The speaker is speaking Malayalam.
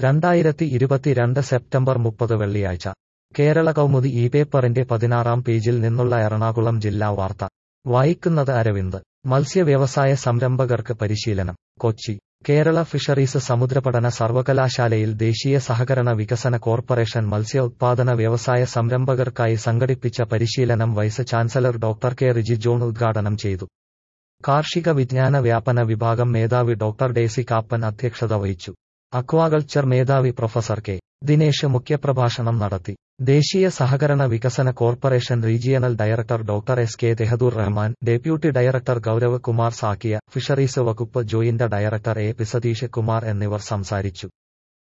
രണ്ടായിരത്തി ഇരുപത്തിരണ്ട് സെപ്റ്റംബർ മുപ്പത് വെള്ളിയാഴ്ച കേരള കൗമുദി ഈ പേപ്പറിന്റെ പതിനാറാം പേജിൽ നിന്നുള്ള എറണാകുളം ജില്ലാ വാർത്ത വായിക്കുന്നത് അരവിന്ദ് മത്സ്യവ്യവസായ സംരംഭകർക്ക് പരിശീലനം കൊച്ചി കേരള ഫിഷറീസ് സമുദ്രപഠന സർവകലാശാലയിൽ ദേശീയ സഹകരണ വികസന കോർപ്പറേഷൻ മത്സ്യ ഉത്പാദന വ്യവസായ സംരംഭകർക്കായി സംഘടിപ്പിച്ച പരിശീലനം vice chancellor doctor K Riji John ഉദ്ഘാടനം ചെയ്തു കാർഷിക വിജ്ഞാന വ്യാപന വിഭാഗം മേധാവി ഡോക്ടർ ഡേസി കാപ്പൻ അധ്യക്ഷത വഹിച്ചു അക്വാകൾച്ചർ മേധാവി പ്രൊഫസർ കെ ദിനേശ് മുഖ്യപ്രഭാഷണം നടത്തി ദേശീയ സഹകരണ വികസന corporation regional director doctor S K Tehadur Rahman deputy director Gaurav Kumar Sakkia fisheries വകുപ്പ് joint director A P Satheesh Kumar എന്നിവർ സംസാരിച്ചു